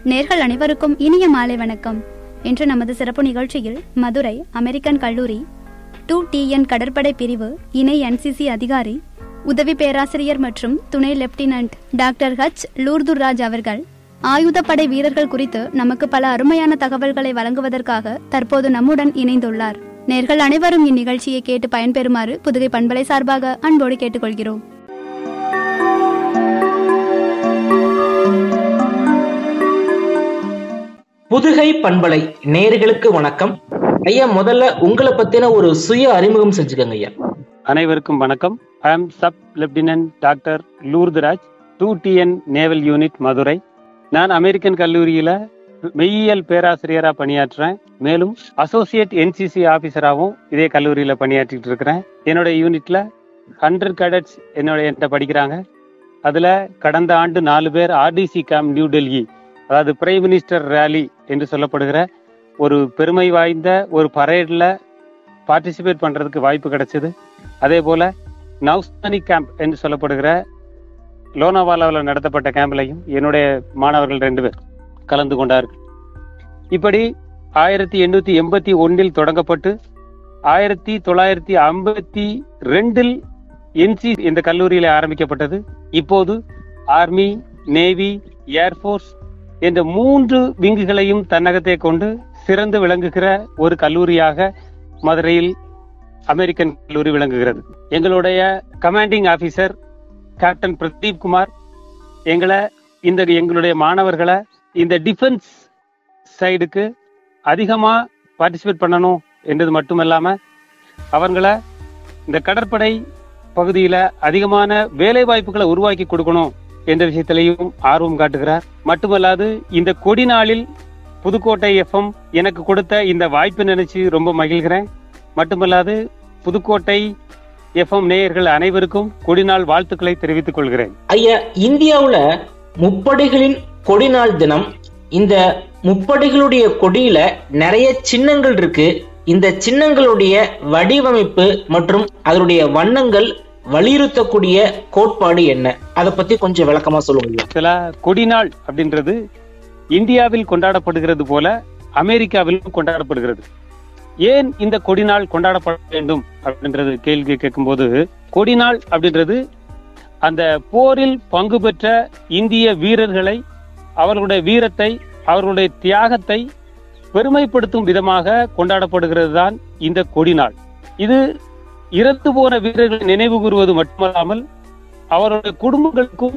நேர்கள் அனைவருக்கும் இனிய மாலை வணக்கம் இன்று நமது சிறப்பு நிகழ்ச்சியில் மதுரை அமெரிக்கன் கல்லூரி டூ டிஎன் கடற்படை பிரிவு இணை என்சிசி அதிகாரி உதவி பேராசிரியர் மற்றும் துணை லெப்டினன்ட் டாக்டர் ஹச் லூர்துராஜ் அவர்கள் ஆயுதப்படை வீரர்கள் குறித்து நமக்கு பல அருமையான தகவல்களை வழங்குவதற்காக தற்போது நம்முடன் இணைந்துள்ளார் நேர்கள் அனைவரும் இந்நிகழ்ச்சியை கேட்டு பயன்பெறுமாறு புதுகை பண்பலை சார்பாக அன்போடு கேட்டுக்கொள்கிறோம் புதுகை பண்பலை நேர்களுக்கு வணக்கம் ஐயா முதல்ல உங்களை பத்தின ஒரு சுய அறிமுகம் செஞ்சுக்கங்க ஐயா அனைவருக்கும் வணக்கம் I am sub lieutenant doctor Lourduraj two TN naval unit Madurai நான் அமெரிக்கன் கல்லூரியில மெய்யியல் பேராசிரியரா பணியாற்றுறேன் மேலும் அசோசியேட் என்சிசி ஆபீசராகவும் இதே கல்லூரியில பணியாற்றிட்டு இருக்கிறேன் என்னோட யூனிட்ல ஹண்ட்ரட் கேடட்ஸ் என்னோட என்கிட்ட படிக்கிறாங்க அதுல கடந்த ஆண்டு நாலு பேர் ஆர்டிசி கேம்ப் நியூ டெல்லி அதாவது பிரைம் மினிஸ்டர் ரேலி என்று சொல்லப்படுகிற ஒரு பெருமை வாய்ந்த ஒரு பரேட்ல பார்ட்டிசிபேட் பண்றதுக்கு வாய்ப்பு கிடைச்சது அதே போல நவ்ஸ்தானி கேம்ப் என்று சொல்லப்படுகிற லோனாவாலாவில் நடத்தப்பட்ட கேம்ப்லையும் என்னுடைய மாணவர்கள் ரெண்டு பேர் கலந்து கொண்டார்கள் இப்படி ஆயிரத்தி எண்ணூத்தி எண்பத்தி ஒன்னில் தொடங்கப்பட்டு ஆயிரத்தி தொள்ளாயிரத்தி ஐம்பத்தி ரெண்டில் என்சி இந்த கல்லூரியில ஆரம்பிக்கப்பட்டது இப்போது ஆர்மி நேவி ஏர்ஃபோர்ஸ் என்ற மூன்று விங்குகளையும் தன்னகத்தை கொண்டு சிறந்து விளங்குகிற ஒரு கல்லூரியாக மதுரையில் அமெரிக்கன் கல்லூரி விளங்குகிறது எங்களுடைய commanding officer captain Pradeep Kumar எங்களை இந்த எங்களுடைய மாணவர்களை இந்த டிஃபென்ஸ் சைடுக்கு அதிகமா பார்ட்டிசிபேட் பண்ணணும் என்றது மட்டுமல்லாம அவங்களை இந்த கடற்படை பகுதியில அதிகமான வேலை வாய்ப்புகளை உருவாக்கி கொடுக்கணும் என்ற விஷயத்திலையும் ஆர்வம் காட்டுகிறார் மட்டுமல்லாது இந்த கொடி நாளில் புதுக்கோட்டை எஃப்எம் எனக்கு கொடுத்த இந்த வாய்ப்பு நினைச்சு ரொம்ப மகிழ்கிறேன் மட்டுமல்லாது புதுக்கோட்டை எஃப்எம் நேயர்கள் அனைவருக்கும் கொடிநாள் வாழ்த்துக்களை தெரிவித்துக் கொள்கிறேன் ஐயா இந்தியாவுல முப்படைகளின் கொடிநாள் தினம் இந்த முப்படைகளுடைய கொடியில நிறைய சின்னங்கள் இருக்கு இந்த சின்னங்களுடைய வடிவமைப்பு மற்றும் அதனுடைய வண்ணங்கள் வலியுறுத்தக்கூடிய கோட்பாடு என்ன அதை பத்தி கொஞ்சம் விளக்கமா சொல்லுங்க ஐயா. சில கொடிநாள் அப்படின்றது இந்தியாவில் கொண்டாடப்படுகிறது போல அமெரிக்காவிலும் கொண்டாடப்படுகிறது ஏன் இந்த கொடிநாள் கொண்டாடப்பட வேண்டும் அப்படின்றது கேள்வி கேட்கும்போது கொடிநாள் அப்படின்றது அந்த போரில் பங்கு பெற்ற இந்திய வீரர்களை அவர்களுடைய வீரத்தை அவர்களுடைய தியாகத்தை பெருமைப்படுத்தும் விதமாக கொண்டாடப்படுகிறது தான் இந்த கொடிநாள் இது இறந்து போன வீரர்களை நினைவு கூறுவது மட்டுமல்லாமல் அவருடைய குடும்பங்களுக்கும்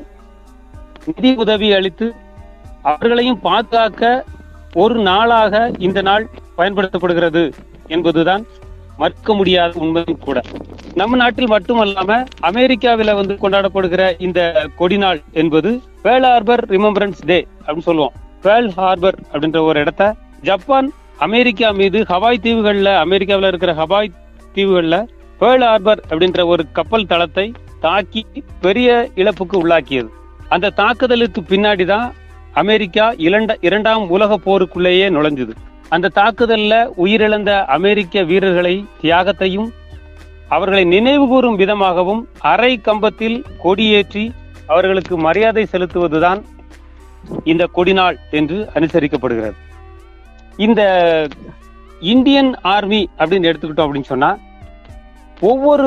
நிதி உதவி அளித்து அவர்களையும் பாதுகாக்க ஒரு நாளாக இந்த நாள் பயன்படுத்தப்படுகிறது என்பதுதான் மறுக்க முடியாத உண்மையும் கூட நம்ம நாட்டில் மட்டுமல்லாம அமெரிக்காவில வந்து கொண்டாடப்படுகிற இந்த கொடிநாள் என்பது பேர்ல் ஹார்பர் ரிமெம்பரன்ஸ் டே அப்படின்னு சொல்லுவோம் பேர்ல் ஹார்பர் அப்படின்ற ஒரு இடத்த ஜப்பான் அமெரிக்கா மீது ஹவாய் தீவுகள்ல அமெரிக்காவில் இருக்கிற ஹவாய் தீவுகள்ல பேர்ல் ஹார்பர் அப்படின்ற ஒரு கப்பல் தளத்தை தாக்கி பெரிய இழப்புக்கு உள்ளாக்கியது அந்த தாக்குதலுக்கு பின்னாடி தான் அமெரிக்கா இரண்ட இரண்டாம் உலக போருக்குள்ளேயே நுழைஞ்சது அந்த தாக்குதல்ல உயிரிழந்த அமெரிக்க வீரர்களை தியாகத்தையும் அவர்களை நினைவு கூறும் விதமாகவும் அரை கம்பத்தில் கொடியேற்றி அவர்களுக்கு மரியாதை செலுத்துவதுதான் இந்த கொடிநாள் என்று அனுசரிக்கப்படுகிறது இந்த இந்தியன் ஆர்மி அப்படின்னு எடுத்துக்கிட்டோம் அப்படின்னு சொன்னா ஒவ்வொரு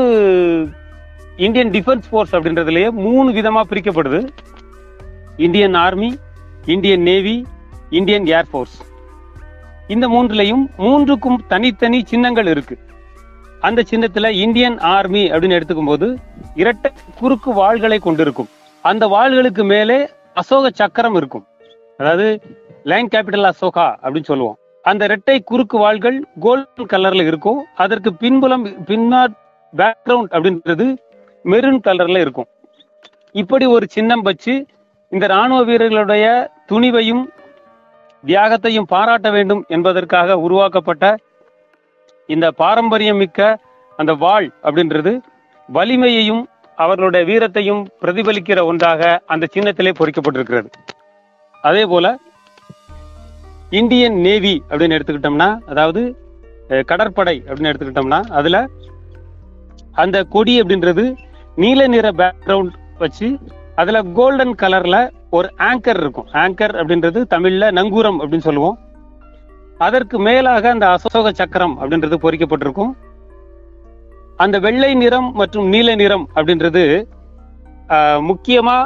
இந்தியன் டிஃபென்ஸ் ஃபோர்ஸ் அப்படின்றதுலயே மூணு விதமா பிரிக்கப்படுது Indian army Indian navy Indian air force இந்த மூன்றுலையும் மூன்றுக்கும் தனித்தனி சின்னங்கள் இருக்கு அந்த சின்னத்துல இந்தியன் ஆர்மி அப்படின்னு எடுத்துக்கும் போது இரட்டை குறுக்கு வாள்களை கொண்டிருக்கும் அந்த வாள்களுக்கு மேலே அசோக சக்கரம் இருக்கும் அதாவது லைன் கேபிட்டல் அசோகா அப்படின்னு சொல்லுவோம் அந்த இரட்டை குறுக்கு வாள்கள் கோல்டன் கலர்ல இருக்கும் அதற்கு பின்புலம் பின்னாட் பேக்ரவுண்ட் அப்படின்றது மெரூன் கலர்ல இருக்கும் இப்படி ஒரு சின்னம் வச்சு இந்த ராணுவ வீரர்களுடைய துணிவையும் தியாகத்தையும் பாராட்ட வேண்டும் என்பதற்காக உருவாக்கப்பட்ட இந்த பாரம்பரியம் மிக்க அந்த வாழ் அப்படின்றது வலிமையையும் அவர்களுடைய வீரத்தையும் பிரதிபலிக்கிற ஒன்றாக அந்த சின்னத்திலே பொறிக்கப்பட்டிருக்கிறது அதே போல இந்தியன் நேவி அப்படின்னு எடுத்துக்கிட்டோம்னா அதாவது அஹ், கடற்படை அப்படின்னு எடுத்துக்கிட்டோம்னா அதுல அந்த கொடி அப்படின்றது நீல நிற பேக்ரவுண்ட் வச்சு அதுல கோல்டன் கலர்ல ஒரு ஆங்கர் இருக்கும் ஆங்கர் அப்படின்றது தமிழ்ல நங்கூரம் அப்படின்னு சொல்லுவோம் அதற்கு மேலாக அந்த அசோக சக்கரம் அப்படின்றது பொறிக்கப்பட்டிருக்கும் அந்த வெள்ளை நிறம் மற்றும் நீல நிறம் அப்படின்றது ஆஹ், முக்கியமா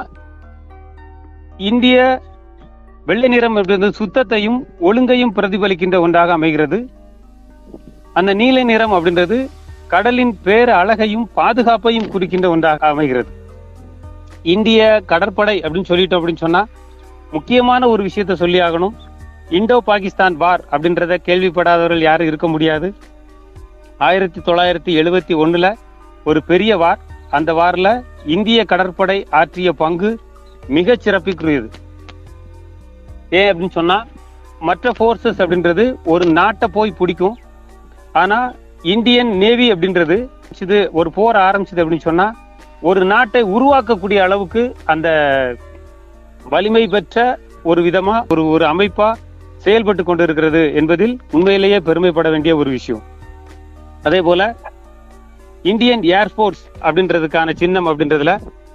இந்திய வெள்ளை நிறம் அப்படின்றது சுத்தத்தையும் ஒழுங்கையும் பிரதிபலிக்கின்ற ஒன்றாக அமைகிறது அந்த நீல நிறம் அப்படின்றது கடலின் பேர அழகையும் பாதுகாப்பையும் குறிக்கின்ற ஒன்றாக அமைகிறது இந்திய கடற்படை அப்படின்னு சொல்லிட்டோம் அப்படின்னு சொன்னா முக்கியமான ஒரு விஷயத்த சொல்லி ஆகணும் இந்தோ பாகிஸ்தான் வார் அப்படின்றத கேள்விப்படாதவர்கள் யாரும் இருக்க முடியாது ஆயிரத்தி தொள்ளாயிரத்தி எழுபத்தி ஒண்ணுல ஒரு பெரிய வார் அந்த வார்ல இந்திய கடற்படை ஆற்றிய பங்கு மிகச் சிறப்புக்குரியது ஏன் அப்படின்னு சொன்னா மற்ற ஃபோர்ஸஸ் அப்படின்றது ஒரு நாட்டை போய் பிடிக்கும் ஆனா இந்தியன் நேவி அப்படின்றது இது ஒரு போர் ஆரம்பிச்சது அப்படின்னு சொன்னா ஒரு நாட்டை உருவாக்கக்கூடிய அளவுக்கு அந்த வலிமை பெற்ற ஒரு விதமா ஒரு ஒரு அமைப்பா செயல்பட்டு கொண்டிருக்கிறது என்பதில் உண்மையிலேயே பெருமைப்பட வேண்டிய ஒரு விஷயம் அதே போல இந்தியன் ஏர்போர்ஸ் அப்படின்றதுக்கான சின்னம் அப்படின்றதுல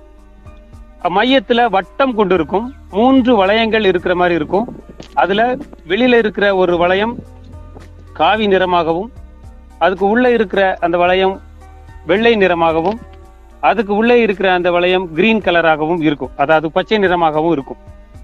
மையத்துல வட்டம் கொண்டு இருக்கும் மூன்று வளையங்கள் இருக்கிற மாதிரி இருக்கும் அதுல வெளியில இருக்கிற ஒரு வளையம் காவி நிறமாகவும் அதுக்கு உள்ள இருக்கிற அந்த வளையம் வெள்ளை நிறமாகவும் அதுக்கு உள்ளே இருக்கிற அந்த வளையம் கிரீன் கலராகவும் இருக்கும் அதாவது பச்சை நிறமாகவும் இருக்கும்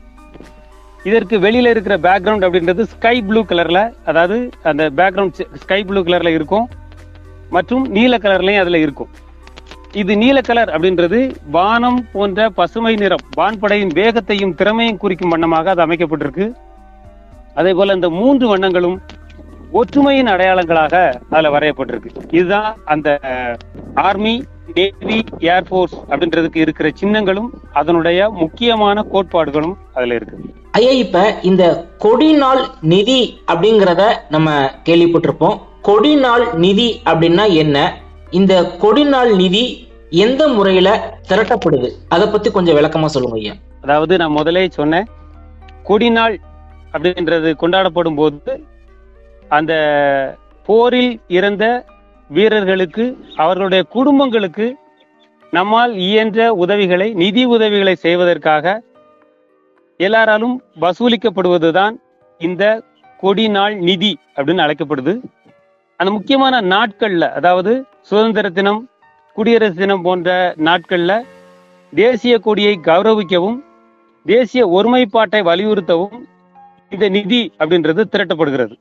இதற்கு வெளியில இருக்கிற பேக்ரவுண்ட் அப்படின்றது ஸ்கை ப்ளூ கலர்ல அதாவது அந்த பேக்ரவுண்ட் ஸ்கை ப்ளூ கலர்ல இருக்கும் மற்றும் நீல கலர்லயும் அதுல இருக்கும் இது நீல கலர் அப்படின்றது வானம் போன்ற பசுமை நிறம் வான்படையின் வேகத்தையும் திறமையும் குறிக்கும் வண்ணமாக அது அமைக்கப்பட்டிருக்கு அதே போல இந்த மூன்று வண்ணங்களும் ஒற்றுமையின் அடையாளங்களாக அதுல வரையப்பட்டிருக்கு இதுதான் அந்த ஆர்மி நேவி ஏர்போர்ஸ் அப்படின்றதுக்கு இருக்கிற சின்னங்களும் அதனுடைய முக்கியமான கோட்பாடுகளும் அதுல இருக்கு ஐயா இப்ப இந்த கொடிநாள் நிதி அப்படிங்கிறத நம்ம கேள்விப்பட்டிருப்போம் கொடிநாள் நிதி அப்படின்னா என்ன இந்த கொடிநாள் நிதி எந்த முறையில திரட்டப்படுது அதை பத்தி கொஞ்சம் விளக்கமா சொல்லுங்க ஐயா அதாவது நான் முதலே சொன்னேன் கொடிநாள் அப்படின்றது கொண்டாடப்படும் போது அந்த போரில் இறந்த வீரர்களுக்கு அவர்களுடைய குடும்பங்களுக்கு நம்மால் இயன்ற உதவிகளை நிதி உதவிகளை செய்வதற்காக எல்லாராலும் வசூலிக்கப்படுவதுதான் இந்த கொடிநாள் நிதி அப்படின்னு அழைக்கப்படுது அந்த முக்கியமான நாட்கள்ல அதாவது சுதந்திர தினம் குடியரசு தினம் போன்ற நாட்கள்ல தேசிய கொடியை கௌரவிக்கவும் தேசிய ஒருமைப்பாட்டை வலியுறுத்தவும் இந்த நிதி அப்படின்றது திரட்டப்படுகிறது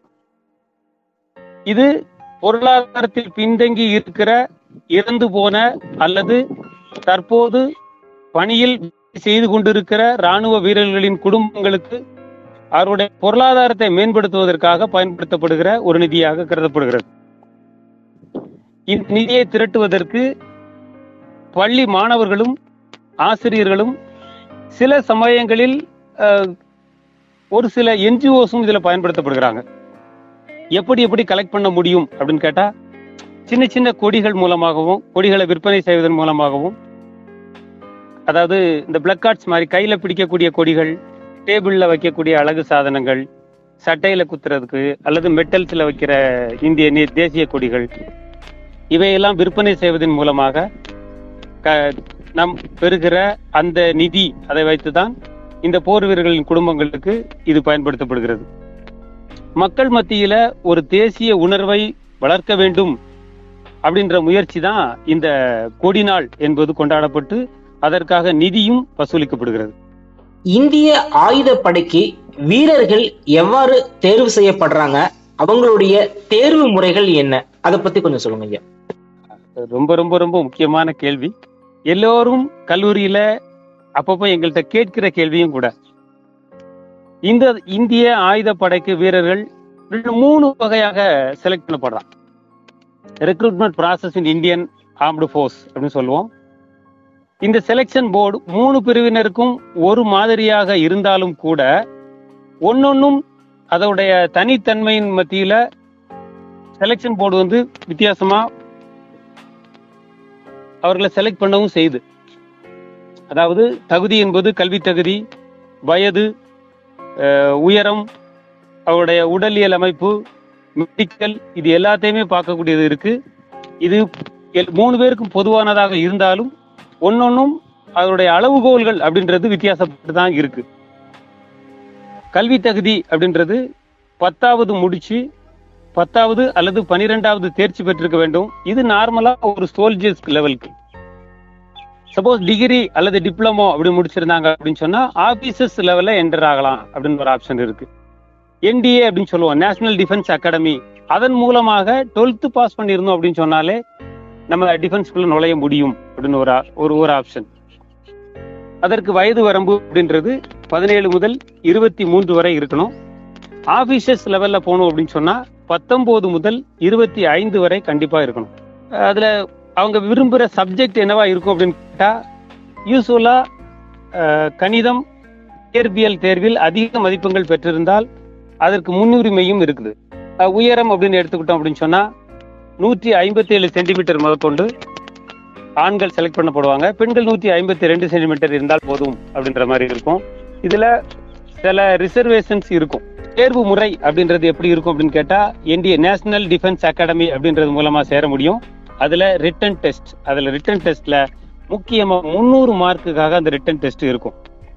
இது பொருளாதாரத்தில் பின்தங்கி இருக்கிற இறந்து போன அல்லது தற்போது பணியில் செய்து கொண்டிருக்கிற ராணுவ வீரர்களின் குடும்பங்களுக்கு அவருடைய பொருளாதாரத்தை மேம்படுத்துவதற்காக பயன்படுத்தப்படுகிற ஒரு நிதியாக கருதப்படுகிறது இந்த நிதியை திரட்டுவதற்கு பள்ளி மாணவர்களும் ஆசிரியர்களும் சில சமயங்களில் அஹ், ஒரு சில என்ஜிஓஸும் இதுல பயன்படுத்தப்படுகிறாங்க எப்படி எப்படி கலெக்ட் பண்ண முடியும் அப்படின்னு கேட்டா சின்ன சின்ன கொடிகள் மூலமாகவும் கொடிகளை விற்பனை செய்வதன் மூலமாகவும் அதாவது இந்த பிளக் கார்ட்ஸ் மாதிரி கையில பிடிக்கக்கூடிய கொடிகள் டேபிள்ல வைக்கக்கூடிய அழகு சாதனங்கள் சட்டையில குத்துறதுக்கு அல்லது மெட்டல்ஸ்ல வைக்கிற இந்திய நே- தேசிய கொடிகள் இவையெல்லாம் விற்பனை செய்வதன் மூலமாக க- நாம் பெறுகிற அந்த நிதி அதை வைத்துதான் இந்த போர் வீரர்களின் குடும்பங்களுக்கு இது பயன்படுத்தப்படுகிறது மக்கள் மத்தியில ஒரு தேசிய உணர்வை வளர்க்க வேண்டும் அப்படின்ற முயற்சி தான் இந்த கொடிநாள் என்பது கொண்டாடப்பட்டு அதற்காக நிதியும் வசூலிக்கப்படுகிறது இந்திய ஆயுதப்படைக்கு வீரர்கள் எவ்வாறு தேர்வு செய்யப்படுறாங்க அவங்களுடைய தேர்வு முறைகள் என்ன அதை பத்தி கொஞ்சம் சொல்லுங்க ஐயா ரொம்ப ரொம்ப ரொம்ப முக்கியமான கேள்வி எல்லோரும் கல்லூரியில அப்பப்போ எங்கள்கிட்ட கேட்கிற கேள்வியும் கூட இந்த இந்திய ஆயுதப்படைக்கு வீரர்கள் ரெண்டு மூணு வகையாக செலக்ட் பண்ணப்படுறான் recruitment process in Indian armed force அப்படின்னு சொல்லுவோம் இந்த செலெக்ஷன் போர்டு மூணு பிரிவினருக்கும் ஒரு மாதிரியாக இருந்தாலும் கூட ஒன்னொன்னும் அதோடைய தனித்தன்மையின் மத்தியில செலெக்ஷன் போர்டு வந்து வித்தியாசமா அவர்களை செலக்ட் பண்ணவும் செய்யுது அதாவது தகுதி என்பது கல்வி தகுதி வயது அஹ், உயரம் அவருடைய உடலியல் அமைப்பு மெடிக்கல் இது எல்லாத்தையுமே பார்க்கக்கூடியது இருக்கு இது எல்- மூணு பேருக்கும் பொதுவானதாக இருந்தாலும் ஒன்னொன்னும் அதனுடைய அளவுகோல்கள் அப்படின்றது வித்தியாசப்பட்டு தான் இருக்கு கல்வி தகுதி அப்படின்றது பத்தாவது முடிச்சு பத்தாவது அல்லது பனிரெண்டாவது தேர்ச்சி பெற்றிருக்க வேண்டும் இது நார்மலா ஒரு சோல்ஜர்ஸ் லெவலுக்கு சப்போஸ் டிகிரி அல்லது டிப்ளமோ அப்படி முடிச்சிருந்தாங்க அப்படின்னு சொன்னா ஆபீசர்ஸ் லெவல்ல என்டர் ஆகலாம் அப்படின்னு ஒரு ஆப்ஷன் இருக்கு என்டிஏ அப்படின்னு சொல்லுவோம் நேஷனல் டிஃபென்ஸ் அகாடமி அதன் மூலமாக டுவெல்த் பாஸ் பண்ணியிருந்தோம் அப்படின்னு சொன்னாலே நம்ம டிஃபென்ஸ்குள்ள நுழைய முடியும் அப்படின்னு ஒரு ஆ- ஒரு ஒரு ஆப்ஷன் அதற்கு வயது வரம்பு அப்படின்றது பதினேழு முதல் இருபத்தி மூன்று வரை இருக்கணும் ஆபீசர்ஸ் லெவல்ல போகணும் அப்படின்னு சொன்னா பத்தொன்பது முதல் இருபத்தி ஐந்து வரை கண்டிப்பா இருக்கணும் அதுல அவங்க விரும்புற சப்ஜெக்ட் என்னவா இருக்கும் அப்படின்னு கேட்டா யூஸ்வலா கணிதம் இயற்பியல் தேர்வில் அதிக மதிப்பெண்கள் பெற்றிருந்தால் அதற்கு முன்னுரிமையும் இருக்குது அஹ், உயரம் அப்படின்னு எடுத்துக்கிட்டோம் அப்படின்னு சொன்னா நூற்றி ஐம்பத்தி ஏழு சென்டிமீட்டர் முதற்கொண்டு ஆண்கள் செலக்ட் பண்ணப்படுவாங்க பெண்கள் நூற்றி ஐம்பத்தி ரெண்டு சென்டிமீட்டர் இருந்தால் போதும் அப்படின்ற மாதிரி இருக்கும் இதுல சில ரிசர்வேஷன்ஸ் இருக்கும் தேர்வு முறை அப்படின்றது எப்படி இருக்கும் அப்படின்னு கேட்டா என்டிஏ நேஷனல் டிஃபென்ஸ் அகாடமி அப்படின்றது மூலமா சேர முடியும் அதுல ரிட்டன் டெஸ்ட் அதுல ரிட்டன் டெஸ்ட்ல முக்கியமா முந்நூறு மார்க்குக்காக அந்த ரிட்டன் டெஸ்ட் இருக்கும்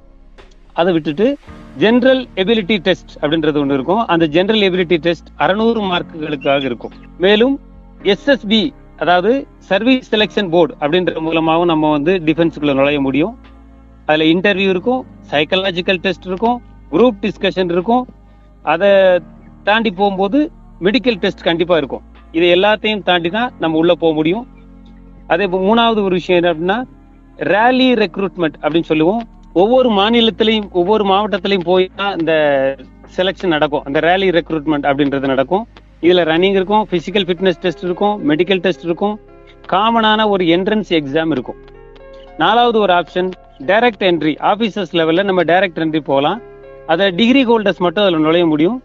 அதை விட்டுட்டு ஜெனரல் எபிலிட்டி டெஸ்ட் அப்படின்றது ஒன்று இருக்கும் அந்த ஜெனரல் எபிலிட்டி டெஸ்ட் அறுநூறு மார்க்குகளுக்காக இருக்கும் மேலும் எஸ்எஸ்பி அதாவது சர்வீஸ் செலெக்ஷன் போர்டு அப்படின்ற மூலமாகவும் நம்ம வந்து டிஃபென்ஸுக்குள்ள நுழைய முடியும் அதுல இன்டர்வியூ இருக்கும் சைக்கலாஜிக்கல் டெஸ்ட் இருக்கும் குரூப் டிஸ்கஷன் இருக்கும் அதை தாண்டி போகும்போது மெடிக்கல் டெஸ்ட் கண்டிப்பா இருக்கும் இது எல்லாத்தையும் தாண்டி தான் நம்ம உள்ள போக முடியும் அதே போ- மூணாவது ஒரு விஷயம் என்ன அப்படின்னா ரேலி ரெக்ரூட்மெண்ட் அப்படின்னு சொல்லுவோம் ஒவ்வொரு மாநிலத்திலையும் ஒவ்வொரு மாவட்டத்திலையும் போய் தான் இந்த செலெக்ஷன் நடக்கும் அந்த ரேலி ரெக்ரூட்மெண்ட் அப்படின்றது நடக்கும் இதுல ரன்னிங் இருக்கும் பிசிக்கல் ஃபிட்னஸ் டெஸ்ட் இருக்கும் மெடிக்கல் டெஸ்ட் இருக்கும் காமனான ஒரு என்ட்ரன்ஸ் எக்ஸாம் இருக்கும் நாலாவது ஒரு ஆப்ஷன் டைரக்ட் என்ட்ரி ஆபீசர்ஸ் லெவல்ல நம்ம டைரக்ட் என்ட்ரி போகலாம் அதை டிகிரி ஹோல்டர்ஸ் மட்டும் அதில் நுழைய முடியும்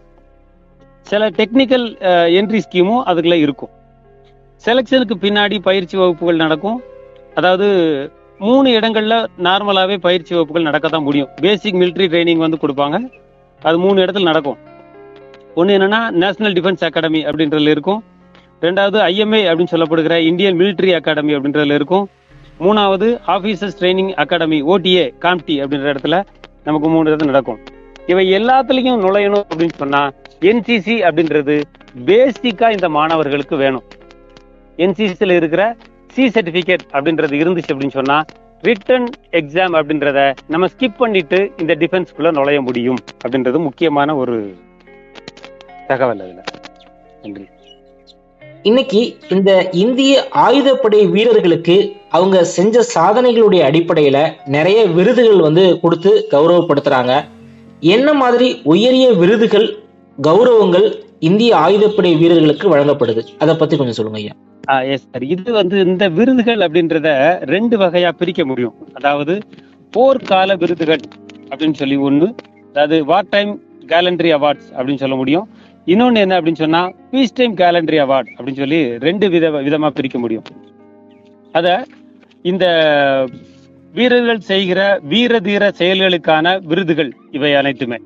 சில டெக்னிக்கல் என்ட்ரி ஸ்கீமும் அதுக்குள்ள இருக்கும் செலெக்ஷனுக்கு பின்னாடி பயிற்சி வகுப்புகள் நடக்கும் அதாவது மூணு இடங்கள்ல நார்மலாவே பயிற்சி வகுப்புகள் நடக்க தான் முடியும் பேசிக் military ட்ரைனிங் வந்து கொடுப்பாங்க அது மூணு இடத்துல நடக்கும் ஒன்று என்னன்னா நேஷனல் டிஃபென்ஸ் அகாடமி அப்படின்றதுல இருக்கும் ரெண்டாவது ஐஎம்ஏ அப்படின்னு சொல்லப்படுகிற இந்தியன் military அகாடமி அப்படின்றதுல இருக்கும் மூணாவது officers training academy OTA Kamptee அப்படின்ற இடத்துல நமக்கு மூணு இடத்துல நடக்கும் இவை எல்லாத்துலயும் நுழையணும் அப்படின்னு சொன்னா என்சிசி அப்படின்றது பேசிக்கா இந்த மாணவர்களுக்கு வேணும் என்சிசியில் இருக்கிற சி சர்டிபிகேட் அப்படின்றது இருந்துச்சு அப்படின்னு சொன்னா ரிட்டன் எக்ஸாம் அப்படின்றத நம்ம ஸ்கிப் பண்ணிட்டு இந்த டிஃபென்ஸ்குள்ள நுழைய முடியும் அப்படின்றது முக்கியமான ஒரு தகவல் அதுல நன்றி இன்னைக்கு இந்த இந்திய ஆயுதப்படை வீரர்களுக்கு அவங்க செஞ்ச சாதனைகளுடைய அடிப்படையில நிறைய விருதுகள் வந்து கொடுத்து கௌரவப்படுத்துறாங்க என்ன மாதிரி உயரிய விருதுகள் கௌரவங்கள் இந்திய ஆயுதப்படை வீரர்களுக்கு வழங்கப்படுது அதை பத்தி கொஞ்சம் சொல்லுங்க ஐயா எஸ் சார் இது வந்து இந்த விருதுகள் அப்படின்றத ரெண்டு வகையா பிரிக்க முடியும் அதாவது போர்க்கால விருதுகள் அப்படின்னு சொல்லி ஒண்ணு அதாவது வார் டைம் கேலண்டரி அவார்ட்ஸ் அப்படின்னு சொல்ல முடியும் இன்னொன்னு என்ன அப்படின்னு சொன்னா பீஸ் டைம் கேலண்டரி அவார்ட் அப்படின்னு சொல்லி ரெண்டு வித விதமா பிரிக்க முடியும் அத இந்த வீரர்கள் செய்கிற வீர தீர செயல்களுக்கான விருதுகள் இவை அனைத்துமே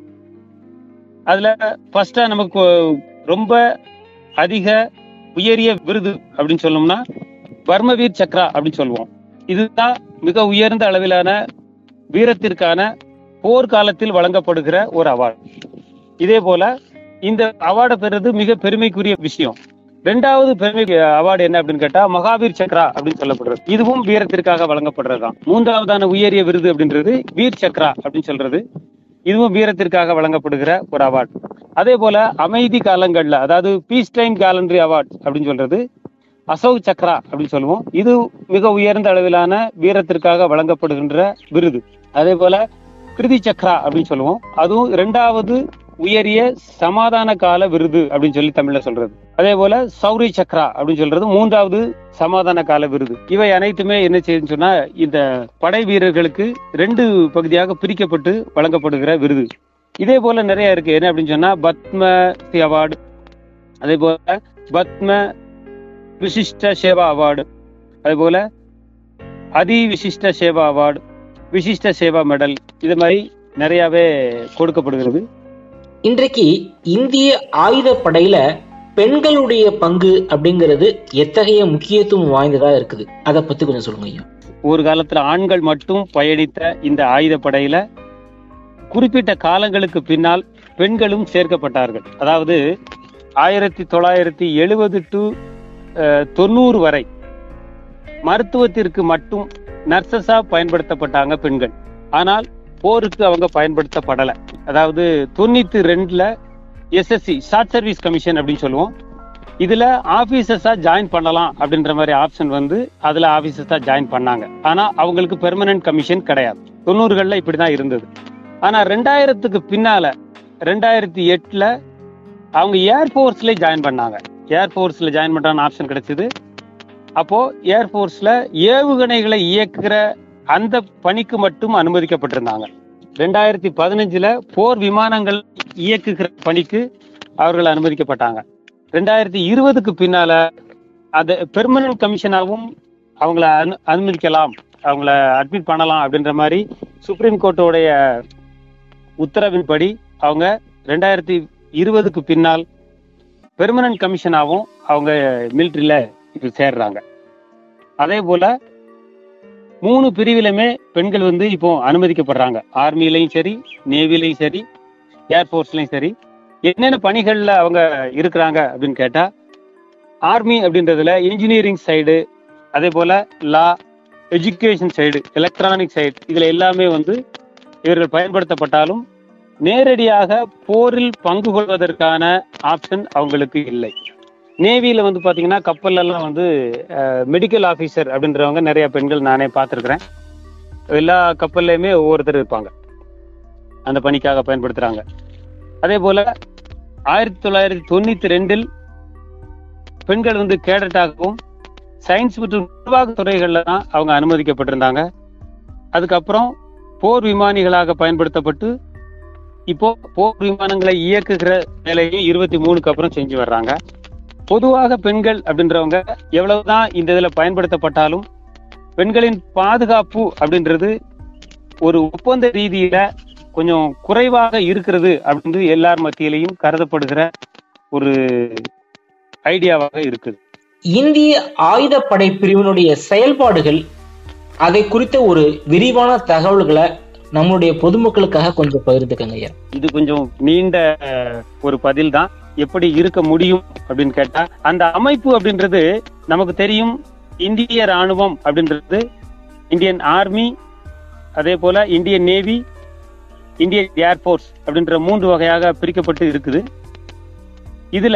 அதுல ஃபர்ஸ்டா நமக்கு ரொம்ப அதிக உயரிய விருது அப்படின்னு சொல்லணும்னா பர்மவீர் சக்ரா அப்படின்னு சொல்லுவோம் இதுதான் மிக உயர்ந்த அளவிலான வீரத்திற்கான போர்க்காலத்தில் வழங்கப்படுகிற ஒரு அவார்டு இதே போல இந்த அவார்டை பெறுறது மிக பெருமைக்குரிய விஷயம் ரெண்டாவது பெருமை அவார்டு என்ன அப்படின்னு கேட்டா மகாவீர் சக்ரா அப்படின்னு சொல்லப்படுறது இதுவும் வீரத்திற்காக வழங்கப்படுறதுதான் மூன்றாவதான உயரிய விருது அப்படின்றது வீர் சக்ரா அப்படின்னு சொல்றது இதுவும் வீரத்திற்காக வழங்கப்படுகிற ஒரு அவார்டு அதே போல அமைதி காலங்கள்ல அதாவது பீஸ் டைம் கேலண்டரி அவார்ட் அப்படின்னு சொல்றது அசோக் சக்ரா அப்படின்னு சொல்லுவோம் இது மிக உயர்ந்த அளவிலான வீரத்திற்காக வழங்கப்படுகின்ற விருது அதே போல கிருதி சக்ரா அப்படின்னு சொல்லுவோம் அதுவும் இரண்டாவது உயரிய சமாதான கால விருது அப்படின்னு சொல்லி தமிழ்ல சொல்றது அதே போல சௌரி சக்ரா அப்படின்னு சொல்றது மூன்றாவது சமாதான கால விருது இவை அனைத்துமே என்ன செய்யுதுன்னு சொன்னா இந்த படை வீரர்களுக்கு ரெண்டு பகுதியாக பிரிக்கப்பட்டு வழங்கப்படுகிற விருது இதே போல நிறைய இருக்கு என்ன அப்படின்னு சொன்னா பத்ம ஸ்ரீ அவார்டு அதே போல பத்ம விசிஷ்ட சேவா அவார்டு அதே போல அதி விசிஷ்ட சேவா அவார்டு விசிஷ்ட சேவா மெடல் இது மாதிரி நிறையவே கொடுக்கப்படுகிறது இன்றைக்கு இந்திய ஆயுதப்படையில பெண்களுடைய பங்கு அப்படிங்கிறது எத்தகைய முக்கியத்துவம் வாய்ந்ததா இருக்குது அதை பத்தி கொஞ்சம் சொல்லுங்க ஐயா ஒரு காலத்துல ஆண்கள் மட்டும் பயணித்த இந்த ஆயுதப்படையில குறிப்பிட்ட காலங்களுக்கு பின்னால் பெண்களும் சேர்க்கப்பட்டார்கள் அதாவது ஆயிரத்தி தொள்ளாயிரத்தி எழுபது டு தொண்ணூறு வரை மருத்துவத்திற்கு மட்டும் நர்சஸா பயன்படுத்தப்பட்டாங்க பெண்கள் ஆனால் போருக்கு அவங்க பயன்படுத்தப்படல அதாவது தொண்ணூத்தி ரெண்டுல எஸ்எஸ்சி ஷார்ட் சர்வீஸ் கமிஷன் அப்படின்னு சொல்லுவோம் இதுல ஆபீசர்ஸா ஜாயின் பண்ணலாம் அப்படின்ற மாதிரி ஆப்ஷன் வந்து அதுல ஆபீசர்ஸா ஜாயின் பண்ணாங்க ஆனா அவங்களுக்கு பெர்மனன்ட் கமிஷன் கிடையாது தொண்ணூறுகள்ல இப்படிதான் இருந்தது ஆனா ரெண்டாயிரத்துக்கு பின்னால ரெண்டாயிரத்தி எட்டுல அவங்க ஏர்ஃபோர்ஸ்ல ஜாயின் பண்ணாங்க ஏர்ஃபோர்ஸ்ல ஜாயின் பண்றான்னு ஆப்ஷன் கிடைச்சது அப்போ ஏர்ஃபோர்ஸ்ல ஏவுகணைகளை இயக்குகிற அந்த பணிக்கு மட்டும் அனுமதிக்கப்பட்டிருந்தாங்க ரெண்டாயிரத்தி பதினஞ்சுல போர் விமானங்கள் இயக்குகிற பணிக்கு அவர்கள் அனுமதிக்கப்பட்டாங்க ரெண்டாயிரத்தி இருபதுக்கு பின்னால அந்த பெர்மனன்ட் கமிஷனாகவும் அவங்கள அனு அனுமதிக்கலாம் அவங்கள அட்மிட் பண்ணலாம் அப்படின்ற மாதிரி சுப்ரீம் கோர்ட்டோடைய உத்தரவின்படி அவங்க ரெண்டாயிரத்தி இருபதுக்கு பின்னால் பெர்மனன்ட் கமிஷனாகவும் அவங்க மிலிட்ரியில இப்போ சேர்றாங்க அதே போல மூணு பிரிவிலுமே பெண்கள் வந்து இப்போ அனுமதிக்கப்படுறாங்க ஆர்மிலையும் சரி நேவிலையும் சரி ஏர்ஃபோர்ஸ்லயும் சரி என்னென்ன பணிகள்ல அவங்க இருக்கிறாங்க அப்படின்னு கேட்டா ஆர்மி அப்படின்றதுல இன்ஜினியரிங் சைடு அதே போல law education side electronic side இதுல எல்லாமே வந்து இவர்கள் பயன்படுத்தப்பட்டாலும் நேரடியாக போரில் பங்கு கொள்வதற்கான ஆப்ஷன் அவங்களுக்கு இல்லை நேவியில வந்து பாத்தீங்கன்னா கப்பல்ல எல்லாம் வந்து மெடிக்கல் ஆபீசர் அப்படின்றவங்க நிறைய பெண்கள் நானே பார்த்திருக்கிறேன் எல்லா கப்பல்லையுமே ஒவ்வொருத்தர் இருப்பாங்க அந்த பணிக்காக பயன்படுத்துறாங்க அதே போல ஆயிரத்தி தொள்ளாயிரத்தி தொண்ணூத்தி ரெண்டில் பெண்கள் வந்து கேடட்டாகவும் சயின்ஸ் மற்றும் நிர்வாக துறைகள்ல தான் அவங்க அனுமதிக்கப்பட்டிருந்தாங்க அதுக்கப்புறம் போர் விமானிகளாக பயன்படுத்தப்பட்டு இப்போ போர் விமானங்களை இயக்குகிற வேலையும் இருபத்தி மூணுக்கு அப்புறம் செஞ்சு வர்றாங்க பொதுவாக பெண்கள் அப்படின்றவங்க எவ்வளவுதான் இந்த இதுல பயன்படுத்தப்பட்டாலும் பெண்களின் பாதுகாப்பு அப்படின்றது ஒரு ஒப்பந்த ரீதியில கொஞ்சம் குறைவாக இருக்கிறது அப்படின்னு எல்லார் மத்தியிலையும் கருதப்படுகிற ஒரு ஐடியாவாக இருக்குது இந்திய ஆயுதப்படை பிரிவினுடைய செயல்பாடுகள் அதை குறித்த ஒரு விரிவான தகவல்களை நம்மளுடைய பொதுமக்களுக்காக கொஞ்சம் பகிர்ந்துக்கங்க ஐயா இது கொஞ்சம் நீண்ட அஹ், ஒரு பதில் தான் எப்படி இருக்க முடியும் அப்படின்னு கேட்டா அந்த அமைப்பு அப்படின்றது நமக்கு தெரியும் இந்திய ராணுவம் அப்படின்றது இந்தியன் ஆர்மி அதே போல இந்தியன் நேவி இந்தியன் ஏர்போர்ஸ் அப்படின்ற மூன்று வகையாக பிரிக்கப்பட்டு இருக்குது இதுல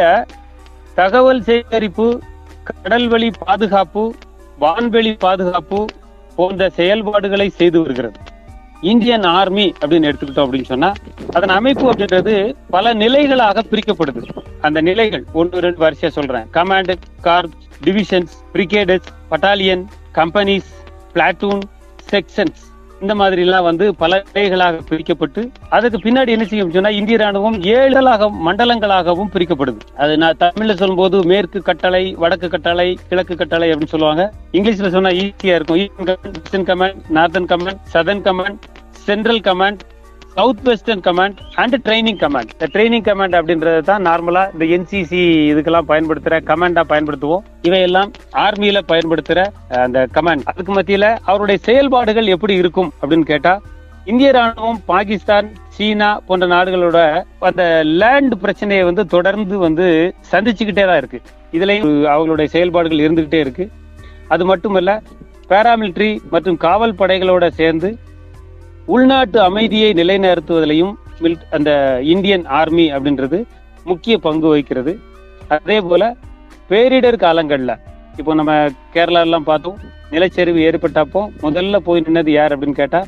தகவல் சேகரிப்பு கடல்வழி பாதுகாப்பு வான்வெளி பாதுகாப்பு போன்ற செயல்பாடுகளை செய்து வருகிறது இந்தியன் ஆர்மி அப்படின்னு எடுத்துக்கிட்டோம் அப்படின்னு சொன்னா அதன் அமைப்பு அப்படின்றது பல நிலைகளாக பிரிக்கப்படுது அந்த நிலைகள் ஒன்று ரெண்டு வரிசையா சொல்றேன் command corps divisions brigades battalion companies platoon sections இந்த மாதிரி எல்லாம் வந்து பல நிலைகளாக பிரிக்கப்பட்டு அதுக்கு பின்னாடி என்ன செய்யும் சொன்னா இந்திய ராணுவம் ஏழுகளாக மண்டலங்களாகவும் பிரிக்கப்படுது அது நான் தமிழ்ல சொல்லும்போது மேற்கு கட்டளை வடக்கு கட்டளை கிழக்கு கட்டளை அப்படின்னு சொல்லுவாங்க இங்கிலீஷ்ல சொன்னா ஈஸியா இருக்கும் eastern command northern command southern command central command south western command and training command இந்த ட்ரைனிங் கமாண்ட் அப்படின்றது தான் நார்மலா இந்த என்சிசி இதுக்கெல்லாம் பயன்படுத்துற கமாண்டா பயன்படுத்துவோம் இவையெல்லாம் ஆர்மியில பயன்படுத்துற அஹ், அந்த கமாண்ட் அதுக்கு மத்தியில அவருடைய செயல்பாடுகள் எப்படி இருக்கும் அப்படின்னு கேட்டா இந்திய ராணுவம் பாகிஸ்தான் சீனா போன்ற நாடுகளோட அந்த லேண்ட் பிரச்சனையை வந்து தொடர்ந்து வந்து சந்திச்சுக்கிட்டே தான் இருக்கு இதுலயும் அவங்களுடைய செயல்பாடுகள் இருந்துகிட்டே இருக்கு அது மட்டுமல்ல பாராமிலிட்டரி மற்றும் காவல் படைகளோட சேர்ந்து உள்நாட்டு அமைதியை நிலைநிறுத்துவதிலையும் மில்- அந்த இந்தியன் ஆர்மி அப்படின்றது முக்கிய பங்கு வகிக்கிறது அதே போல பேரிடர் காலங்கள்ல இப்போ நம்ம கேரளா எல்லாம் பார்த்தோம் நிலச்சரிவு ஏற்பட்டப்போ முதல்ல போய் நின்னது யார் அப்படின்னு கேட்டா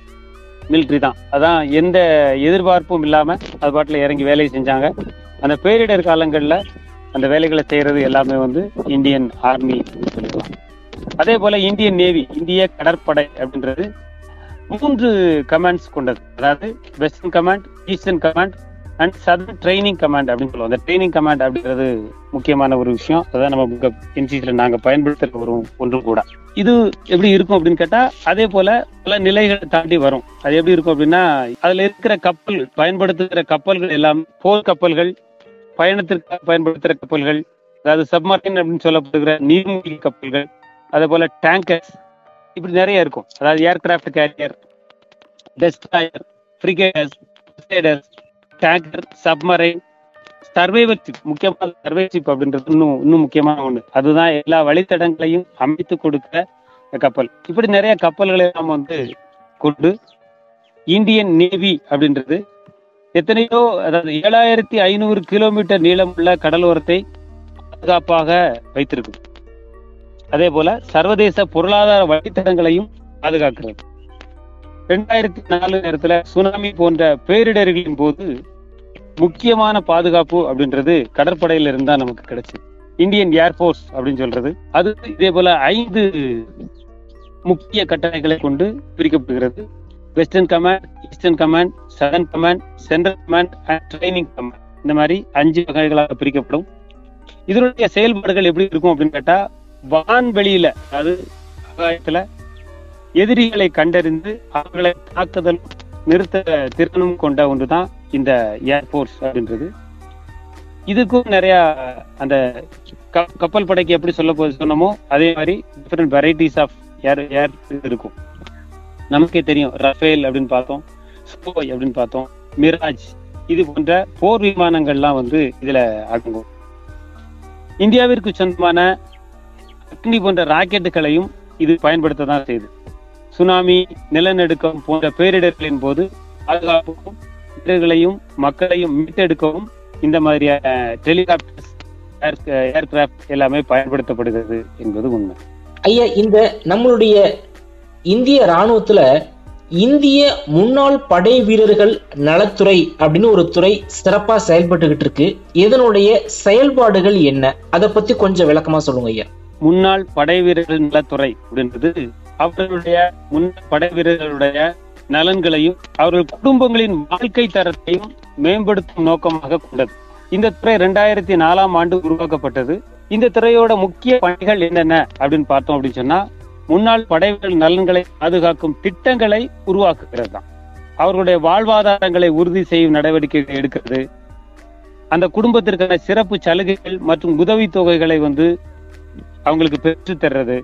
மிலிட்ரி தான் அதான் எந்த எதிர்பார்ப்பும் இல்லாம அது பாட்டுல இறங்கி வேலையை செஞ்சாங்க அந்த பேரிடர் காலங்கள்ல அந்த வேலைகளை செய்யறது எல்லாமே வந்து இந்தியன் ஆர்மி அப்படின்னு சொல்லிக்கலாம் அதே போல இந்தியன் நேவி இந்திய கடற்படை அப்படின்றது மூன்று கமாண்ட்ஸ் கொண்டது அதாவது western command eastern command and southern training command அப்படின்னு சொல்லுவோம் அந்த ட்ரைனிங் கமாண்ட் அப்படின்றது முக்கியமான ஒரு விஷயம் அதான் நம்ம என்சிசில நாங்க பயன்படுத்துற ஒரு ஒன்று கூட இது எப்படி இருக்கும் அப்படின்னு கேட்டா அதே போல பல நிலைகளை தாண்டி வரும் அது எப்படி இருக்கும் அப்படின்னா அதுல இருக்கிற கப்பல் பயன்படுத்துகிற கப்பல்கள் எல்லாம் போர் கப்பல்கள் பயணத்திற்காக பயன்படுத்துகிற கப்பல்கள் அதாவது சப்மரைன் அப்படின்னு சொல்லப்படுகிற நீர்மூழ்கி கப்பல்கள் அதே போல டேங்கர்ஸ் இப்படி நிறைய இருக்கும் அதாவது aircraft carrier destroyer frigates tanker submarine survivor ship முக்கியமான சர்வை சிப் அப்படின்றது இன்னும் இன்னும் முக்கியமான ஒண்ணு அதுதான் எல்லா வழித்தடங்களையும் அமைத்து கொடுக்கிற கப்பல் இப்படி நிறைய கப்பல்களை நாம் வந்து கொண்டு இந்தியன் நேவி அப்படின்றது எத்தனையோ அதாவது ஏழாயிரத்தி ஐநூறு கிலோமீட்டர் நீளமுள்ள கடலோரத்தை பாதுகாப்பாக வைத்திருக்கு அதே போல சர்வதேச பொருளாதார வழித்தடங்களையும் பாதுகாக்கிறது ரெண்டாயிரத்தி நாலு நேரத்துல சுனாமி போன்ற பேரிடர்களின் போது முக்கியமான பாதுகாப்பு அப்படின்றது கடற்படையில இருந்தா நமக்கு கிடைச்சது இந்தியன் ஏர்போர்ஸ் அப்படின்னு சொல்றது அது இதே போல ஐந்து முக்கிய கட்டளைகளை கொண்டு பிரிக்கப்படுகிறது western command eastern command southern command central command and training command இந்த மாதிரி அஞ்சு வகைகளாக பிரிக்கப்படும் இதனுடைய செயல்பாடுகள் எப்படி இருக்கும் அப்படின்னு கேட்டா வான்வெளியில அதாவது ஆகாயத்துல எதிரிகளை கண்டறிந்து அவர்களை தாக்குதல் நிறுத்த திறனும் கொண்ட ஒன்றுதான் இந்த ஏர்போர்ஸ் அப்படின்றது இதுக்கும் நிறைய அந்த க- கப்பல் படைக்கு எப்படி சொல்ல போ சொன்னமோ அதே மாதிரி different varieties of air air இருக்கும் நமக்கே தெரியும் ரஃபேல் அப்படின்னு பார்த்தோம் ஸ்போய் அப்படின்னு பார்த்தோம் மிராஜ் இது போன்ற போர் விமானங்கள்லாம் வந்து இதுல அடங்கும் இந்தியாவிற்கு சொந்தமான அக்னி போன்ற ராக்கெட்டுகளையும் இது பயன்படுத்த தான் செய்யுது சுனாமி நிலநடுக்கம் போன்ற பேரிடர்களின் போது பாதுகாப்புக்கும் வீரர்களையும் மக்களையும் மீட்டெடுக்கவும் இந்த மாதிரியான டெலிகாப்டர்ஸ் ஏர்கிராஃப்ட் எல்லாமே பயன்படுத்தப்படுகிறது என்பது உண்மை ஐயா இந்த நம்மளுடைய இந்திய ராணுவத்துல இந்திய முன்னாள் படை வீரர்கள் நலத்துறை அப்படின்னு ஒரு துறை சிறப்பா செயல்பட்டுகிட்டு இருக்கு இதனுடைய செயல்பாடுகள் என்ன அதை பத்தி கொஞ்சம் விளக்கமா சொல்லுங்க ஐயா முன்னாள் படை வீரர்கள் நலத்துறை அப்படின்றது அவர்களுடைய முன்னாள் படை வீரர்களுடைய நலன்களையும் அவர்கள் குடும்பங்களின் வாழ்க்கை தரத்தையும் மேம்படுத்தும் நோக்கமாக கொண்டது இந்த துறை ரெண்டாயிரத்தி நாலாம் ஆண்டு உருவாக்கப்பட்டது இந்த துறையோட முக்கிய பணிகள் என்னென்ன அப்படின்னு பார்த்தோம் அப்படின்னு சொன்னா முன்னாள் படை வீரர்கள் நலன்களை பாதுகாக்கும் திட்டங்களை உருவாக்குகிறது தான் அவர்களுடைய வாழ்வாதாரங்களை உறுதி செய்யும் நடவடிக்கைகள் எடுக்கிறது அந்த குடும்பத்திற்கான சிறப்பு சலுகைகள் மற்றும் உதவித் தொகைகளை வந்து அவங்களுக்கு பெற்று தர்றது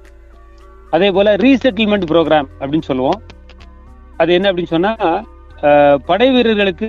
அதே போல ரீசெட்டில்மெண்ட் ப்ரோக்ராம் அப்படின்னு சொல்லுவோம் அது என்ன அப்படின்னு சொன்னா அஹ், படை வீரர்களுக்கு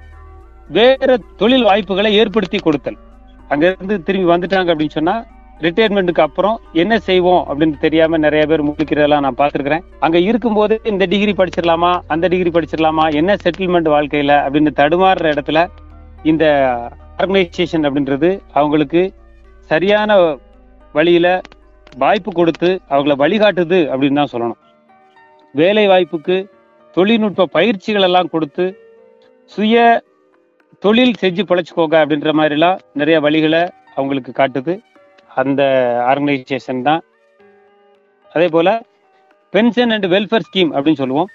வேற தொழில் வாய்ப்புகளை ஏற்படுத்தி கொடுத்தல் அங்க இருந்து திரும்பி வந்துட்டாங்க அப்படின்னு சொன்னா ரிட்டையர்மெண்ட்டுக்கு அப்புறம் என்ன செய்வோம் அப்படின்னு தெரியாம நிறைய பேர் முழிக்கிறதெல்லாம் நான் பார்த்திருக்கிறேன் அங்க இருக்கும்போது இந்த டிகிரி படிச்சிடலாமா அந்த டிகிரி படிச்சிடலாமா என்ன செட்டில்மெண்ட் வாழ்க்கையில அப்படின்னு தடுமாறுற இடத்துல இந்த ஆர்கனைசேஷன் அப்படின்றது அவங்களுக்கு சரியான வழியில வாய்ப்பு கொடுத்து அவங்கள வழிகாட்டுது அப்படின்னு தான் சொல்லணும் வேலை வாய்ப்புக்கு தொழில்நுட்ப பயிற்சிகள் எல்லாம் கொடுத்து சுய தொழில் செஞ்சு பிழைச்சுக்கோங்க அப்படின்ற மாதிரிலாம் நிறைய வழிகளை அவங்களுக்கு காட்டுது அந்த ஆர்கனைசேஷன் தான் அதே போல பென்ஷன் அண்ட் வெல்ஃபேர் ஸ்கீம் அப்படின்னு சொல்லுவோம்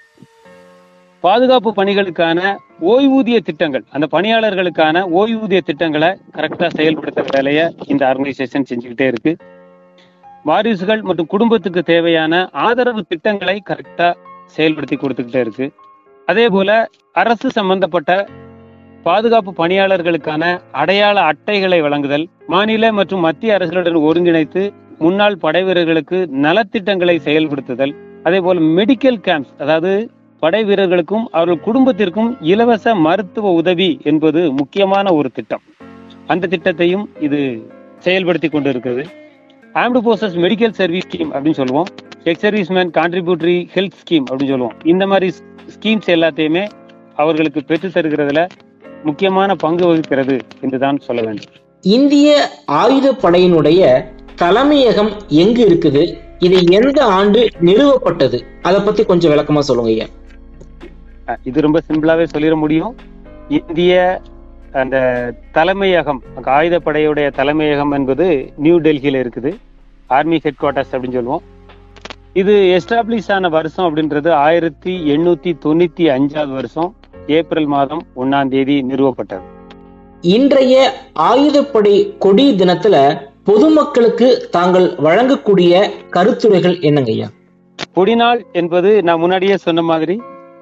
பாதுகாப்பு பணிகளுக்கான ஓய்வூதிய திட்டங்கள் அந்த பணியாளர்களுக்கான ஓய்வூதிய திட்டங்களை கரெக்டா செயல்படுத்துற வேலையை இந்த ஆர்கனைசேஷன் செஞ்சுக்கிட்டே இருக்கு வாரிசுகள் மற்றும் குடும்பத்துக்கு தேவையான ஆதரவு திட்டங்களை கரெக்டா செயல்படுத்தி கொடுத்துக்கிட்டே இருக்கு அதே போல அரசு சம்பந்தப்பட்ட பாதுகாப்பு பணியாளர்களுக்கான அடையாள அட்டைகளை வழங்குதல் மாநில மற்றும் மத்திய அரசுகளுடன் ஒருங்கிணைத்து முன்னாள் படை வீரர்களுக்கு நலத்திட்டங்களை செயல்படுத்துதல் அதே போல மெடிக்கல் கேம்ப்ஸ் அதாவது படை வீரர்களுக்கும் அவர்கள் குடும்பத்திற்கும் இலவச மருத்துவ உதவி என்பது முக்கியமான ஒரு திட்டம் அந்த திட்டத்தையும் இது செயல்படுத்தி கொண்டு இருக்கிறது armed forces medical service scheme அப்படின்னு சொல்லுவோம் ex serviceman contributory health scheme அப்படின்னு சொல்லுவோம் இந்த மாதிரி ஸ்கீம்ஸ் எல்லாத்தையுமே அவர்களுக்கு பெற்று தருகிறதுல முக்கியமான பங்கு வகிக்கிறது என்றுதான் சொல்ல வேண்டும் இந்திய ஆயுதப்படையினுடைய தலைமையகம் எங்கு இருக்குது இது எந்த ஆண்டு நிறுவப்பட்டது அதை பத்தி கொஞ்சம் விளக்கமா சொல்லுங்க ஐயா அஹ் இது ரொம்ப சிம்பிளாவே சொல்லிட முடியும் இந்திய அந்த தலைமையகம் அங்க ஆயுதப்படையுடைய தலைமையகம் என்பது நியூ டெல்லியில இருக்குது ஆர்மி ஹெட் குவார்ட்டர்ஸ் அப்படின்னு சொல்லுவோம் இது எஸ்டாப்ளிஷ் ஆன வருஷம் அப்படின்றது ஆயிரத்தி எண்ணூத்தி தொண்ணூத்தி அஞ்சாவது வருஷம் ஏப்ரல் மாதம் ஒன்னாம் தேதி நிறுவப்பட்டது இன்றைய ஆயுதப்படை கொடி தினத்துல பொதுமக்களுக்கு தாங்கள் வழங்கக்கூடிய கருத்துரைகள் என்னங்க ஐயா கொடிநாள் என்பது நான் முன்னாடியே சொன்ன மாதிரி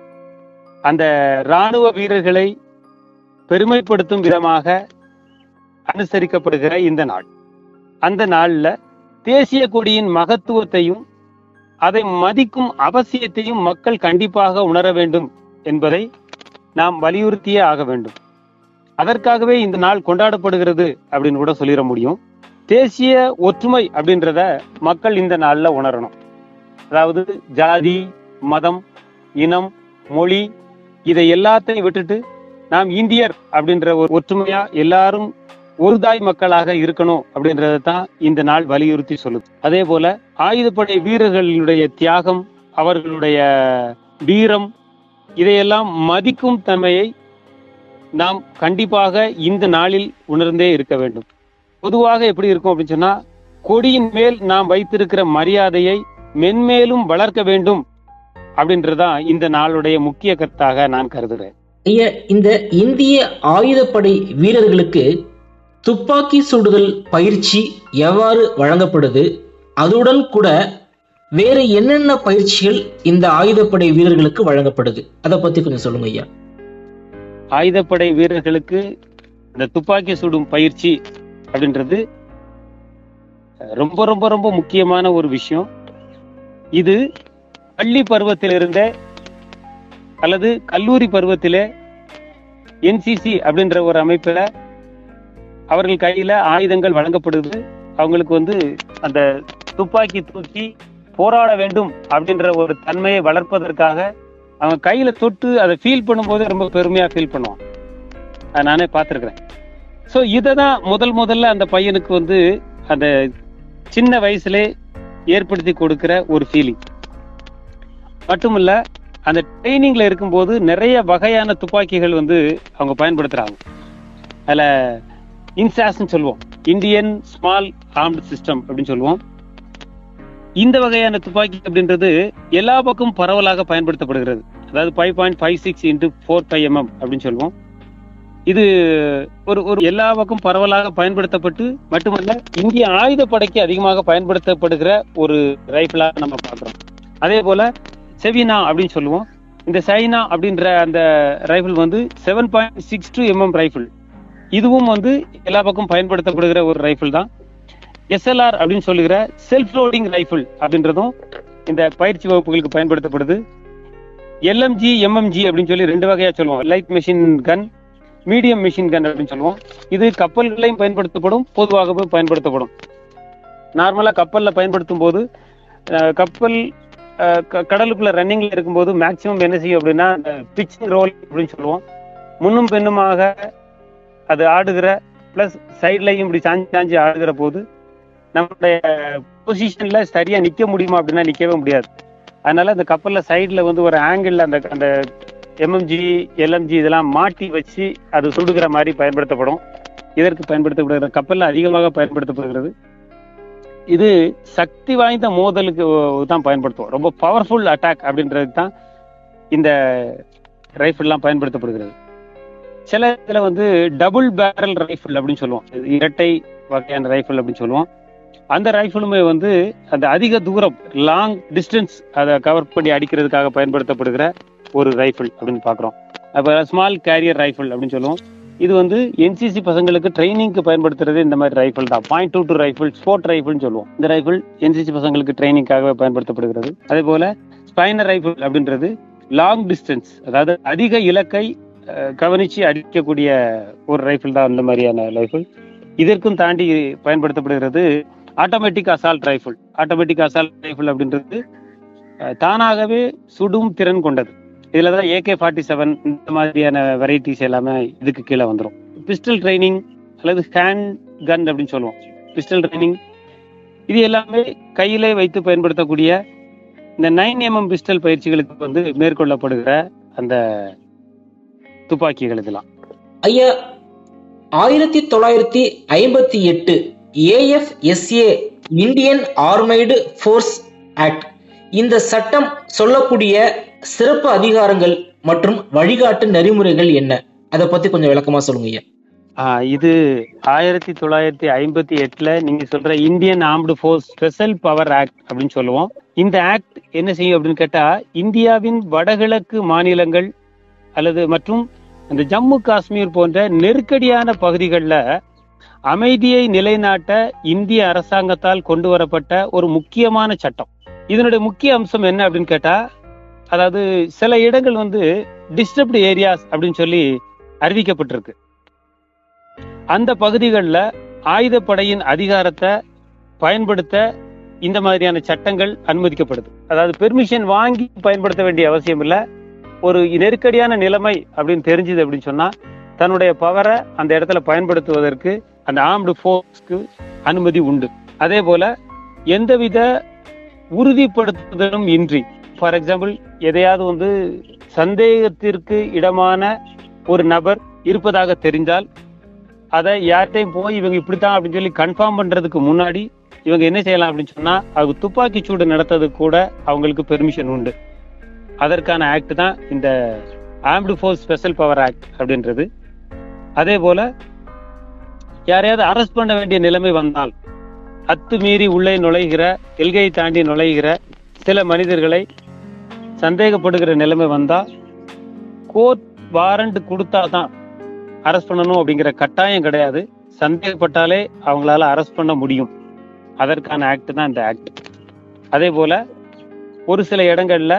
அந்த ராணுவ வீரர்களை பெருமைப்படுத்தும் விதமாக அனுசரிக்கப்படுகிற இந்த நாள் அந்த நாள்ல தேசிய கொடியின் மகத்துவத்தையும் அதை மதிக்கும் அவசியத்தையும் மக்கள் கண்டிப்பாக உணர வேண்டும் என்பதை நாம் வலியுறுத்தியே ஆக வேண்டும் அதற்காகவே இந்த நாள் கொண்டாடப்படுகிறது அப்படின்னு கூட சொல்லிட முடியும் தேசிய ஒற்றுமை அப்படின்றத மக்கள் இந்த நாள்ல உணரணும் அதாவது ஜாதி மதம் இனம் மொழி இதை எல்லாத்தையும் விட்டுட்டு நாம் இந்தியர் அப்படின்ற ஒரு ஒற்றுமையா எல்லாரும் ஒரு தாய் மக்களாக இருக்கணும் அப்படின்றத தான் இந்த நாள் வலியுறுத்தி சொல்லுது அதே போல ஆயுதப்படை வீரர்களுடைய தியாகம் அவர்களுடைய வீரம் இதையெல்லாம் மதிக்கும் தன்மையை நாம் கண்டிப்பாக இந்த நாளில் உணர்ந்தே இருக்க வேண்டும் பொதுவாக எப்படி இருக்கும் அப்படின்னு சொன்னா கொடியின் மேல் நாம் வைத்திருக்கிற மரியாதையை மென்மேலும் வளர்க்க வேண்டும் அப்படின்றதுதான் இந்த நாளுடைய முக்கிய கருத்தாக நான் கருதுகிறேன் ஐயா இந்த இந்திய ஆயுதப்படை வீரர்களுக்கு துப்பாக்கி சுடுதல் பயிற்சி எவ்வாறு வழங்கப்படுது அதுடன் கூட வேற என்னென்ன பயிற்சிகள் இந்த ஆயுதப்படை வீரர்களுக்கு வழங்கப்படுது அதை பத்தி கொஞ்சம் சொல்லுங்க ஐயா ஆயுதப்படை வீரர்களுக்கு இந்த துப்பாக்கி சுடும் பயிற்சி அப்படின்றது அஹ், ரொம்ப ரொம்ப ரொம்ப முக்கியமான ஒரு விஷயம் இது பள்ளி பருவத்திலிருந்தே அல்லது கல்லூரி பருவத்திலே என்சிசி அப்படின்ற ஒரு அமைப்புல அவர்கள் கையில ஆயுதங்கள் வழங்கப்படுது அவங்களுக்கு வந்து அந்த துப்பாக்கி தூக்கி போராட வேண்டும் அப்படின்ற ஒரு தன்மையை வளர்ப்பதற்காக அவன் கையில தொட்டு அதை ஃபீல் பண்ணும்போது ரொம்ப பெருமையா ஃபீல் பண்ணுவான் அதை நானே பார்த்துருக்கிறேன் ஸோ இதை தான் முதல் முதல்ல அந்த பையனுக்கு வந்து அந்த சின்ன வயசுலே ஏற்படுத்தி கொடுக்கிற ஒரு ஃபீலிங் மட்டுமில்ல அந்த ட்ரைனிங்ல இருக்கும்போது நிறைய வகையான துப்பாக்கிகள் வந்து அவங்க பயன்படுத்துறாங்க அதுல இன்சாஸ்ன்னு சொல்லுவோம் இந்தியன் ஸ்மால் ஆர்ம்டு சிஸ்டம் அப்படின்னு சொல்லுவோம் இந்த வகையான துப்பாக்கி அப்படின்றது எல்லா பக்கமும் பரவலாக பயன்படுத்தப்படுகிறது அதாவது five point five six into four five mm அப்படின்னு சொல்லுவோம் இது ஒரு ஒரு எல்லா பக்கம் பரவலாக பயன்படுத்தப்பட்டு மட்டுமல்ல இந்திய ஆயுதப்படைக்கு அதிகமாக பயன்படுத்தப்படுகிற ஒரு ரைஃபிளா நம்ம பார்க்கிறோம் அதே போல செவினா அப்படின்னு சொல்லுவோம் இந்த சைனா அப்படின்ற அந்த ரைஃபிள் வந்து seven point six two mm rifle இதுவும் வந்து எல்லா பக்கம் பயன்படுத்தப்படுகிற ஒரு ரைஃபிள் தான் எஸ்எல்ஆர் அப்படின்னு சொல்லுகிற செல்ஃப் லோடிங் ரைஃபிள் அப்படின்றதும் இந்த பயிற்சி வகுப்புகளுக்கு பயன்படுத்தப்படுது எல்எம்ஜி எம்எம்ஜி அப்படின்னு சொல்லி ரெண்டு வகையா சொல்லுவோம் light machine gun medium machine gun அப்படின்னு சொல்லுவோம் இது கப்பல்களையும் பயன்படுத்தப்படும் பொதுவாகவே பயன்படுத்தப்படும் நார்மலா கப்பல்ல பயன்படுத்தும் போது அஹ், கப்பல் அஹ், க- கடலுக்குள்ள ரன்னிங்ல இருக்கும்போது மேக்சிமம் என்ன செய்யும் அப்படின்னா பிச்சிங் ரோல் அப்படின்னு சொல்லுவோம் முன்னும் பெண்ணுமாக அது ஆடுகிற பிளஸ் சைட்லையும் இப்படி சாஞ்சி சாஞ்சி ஆடுகிற போது நம்மளுடைய பொசிஷன்ல சரியா நிக்க முடியுமா அப்படின்னா நிக்கவே முடியாது அதனால இந்த கப்பல்ல சைடுல வந்து ஒரு ஆங்கிள் அந்த அந்த எம்எம்ஜி எல்எம்ஜி இதெல்லாம் மாட்டி வச்சு அது சுடுகிற மாதிரி பயன்படுத்தப்படும் இதற்கு பயன்படுத்தப்படுகிற கப்பல்ல அதிகமாக பயன்படுத்தப்படுகிறது இது சக்தி வாய்ந்த மோதலுக்கு தான் பயன்படுத்துவோம் ரொம்ப பவர்ஃபுல் அட்டாக் அப்படின்றது தான் இந்த ரைஃபிள்லாம் பயன்படுத்தப்படுகிறது சில இதுல வந்து டபுள் பேரல் ரைஃபிள் அப்படின்னு சொல்லுவோம் இது இரட்டை வகையான ரைஃபிள் அப்படின்னு சொல்லுவோம் அந்த ரைஃபிளுமே வந்து அந்த அதிக தூரம் லாங் டிஸ்டன்ஸ் அதை கவர் பண்ணி அடிக்கிறதுக்காக பயன்படுத்தப்படுகிற ஒரு ரைஃபிள் அப்படின்னு பார்க்குறோம் அப்போ ஸ்மால் கேரியர் ரைஃபிள் அப்படின்னு சொல்லுவோம் இது வந்து என்சிசி பசங்களுக்கு ட்ரைனிங்க்கு பயன்படுத்துறது இந்த மாதிரி ரைஃபிள் தான் point two two rifle sport ரைஃபிள்னு சொல்லுவோம் இந்த ரைஃபிள் என்சிசி பசங்களுக்கு ட்ரைனிங்காக பயன்படுத்தப்படுகிறது அதே போல ஸ்பைனர் ரைஃபிள் அப்படின்றது லாங் டிஸ்டன்ஸ் அதாவது அதிக இலக்கை அஹ், கவனிச்சு அடிக்கக்கூடிய ஒரு ரைஃபிள் தான் அந்த மாதிரியான ரைஃபிள் இதற்கும் தாண்டி பயன்படுத்தப்படுகிறது automatic assault rifle automatic assault rifle அப்படின்றது அஹ், தானாகவே சுடும் திறன் கொண்டது இதுல தான் ஏகே ஃபார்ட்டி செவன் இந்த மாதிரியான வெரைட்டிஸ் எல்லாமே இதுக்கு கீழே வந்துடும் பிஸ்டல் ட்ரைனிங் அல்லது ஹேண்ட் கன் அப்படின்னு சொல்லுவோம் பிஸ்டல் ட்ரைனிங் இது எல்லாமே கையிலே வைத்து பயன்படுத்தக்கூடிய இந்த நைன் எம்எம் பிஸ்டல் பயிற்சிகளுக்கு வந்து மேற்கொள்ளப்படுகிற அந்த துப்பாக்கிகள் இதெல்லாம் ஐயா ஆயிரத்தி தொள்ளாயிரத்தி ஐம்பத்தி எட்டு AFSA Indian armed force act இந்த சட்டம் சொல்லக்கூடிய சிறப்பு அதிகாரங்கள் மற்றும் வழிகாட்டு நெறிமுறைகள் என்ன அதை பத்தி கொஞ்சம் விளக்கமா சொல்லுங்க ஐயா ஆஹ் இது ஆயிரத்தி தொள்ளாயிரத்தி ஐம்பத்தி எட்டுல நீங்க சொல்ற Indian armed force special power act அப்படின்னு சொல்லுவோம் இந்த ஆக்ட் என்ன செய்யும் அப்படின்னு கேட்டா இந்தியாவின் வடகிழக்கு மாநிலங்கள் அல்லது மற்றும் அந்த ஜம்மு காஷ்மீர் போன்ற நெருக்கடியான பகுதிகளில் அமைதியை நிலைநாட்ட இந்திய அரசாங்கத்தால் கொண்டு வரப்பட்ட ஒரு முக்கியமான சட்டம் இதனுடைய முக்கிய அம்சம் என்ன அப்படின்னு கேட்டா அதாவது சில இடங்கள் வந்து டிஸ்டர்ப்டு ஏரியாஸ் அப்படின்னு சொல்லி அறிவிக்கப்பட்டிருக்கு அந்த பகுதிகளில் ஆயுதப்படையின் அதிகாரத்தை பயன்படுத்த இந்த மாதிரியான சட்டங்கள் அனுமதிக்கப்படுது அதாவது பெர்மிஷன் வாங்கி பயன்படுத்த வேண்டிய அவசியம் இல்லை ஒரு நெருக்கடியான நிலைமை அப்படின்னு தெரிஞ்சது அப்படின்னு சொன்னா தன்னுடைய பவரை அந்த இடத்துல பயன்படுத்துவதற்கு அந்த ஆர்ம்டு ஃபோர்ஸ்க்கு அனுமதி உண்டு அதே போல எந்தவித உறுதிப்படுத்துதலும் இன்றி ஃபார் எக்ஸாம்பிள் எதையாவது வந்து சந்தேகத்திற்கு இடமான ஒரு நபர் இருப்பதாக தெரிந்தால் அதை யார்கிட்டையும் போய் இவங்க இப்படித்தான் அப்படின்னு சொல்லி கன்ஃபார்ம் பண்றதுக்கு முன்னாடி இவங்க என்ன செய்யலாம் அப்படின்னு சொன்னா அது துப்பாக்கி சூடு நடத்துறதுக்கு கூட அவங்களுக்கு பெர்மிஷன் உண்டு அதற்கான ஆக்ட் தான் இந்த armed force special power act அப்படின்றது அதே போல யாரையாவது அரெஸ்ட் பண்ண வேண்டிய நிலைமை வந்தால் அத்துமீறி உள்ளே நுழைகிற எல்கையை தாண்டி நுழைகிற சில மனிதர்களை சந்தேகப்படுகிற நிலைமை வந்தா கோர்ட் வாரண்ட் கொடுத்தாதான் அரெஸ்ட் பண்ணணும் அப்படிங்கிற கட்டாயம் கிடையாது சந்தேகப்பட்டாலே அவங்களால அரெஸ்ட் பண்ண முடியும் அதற்கான ஆக்ட் தான் இந்த ஆக்ட் அதே போல ஒரு சில இடங்கள்ல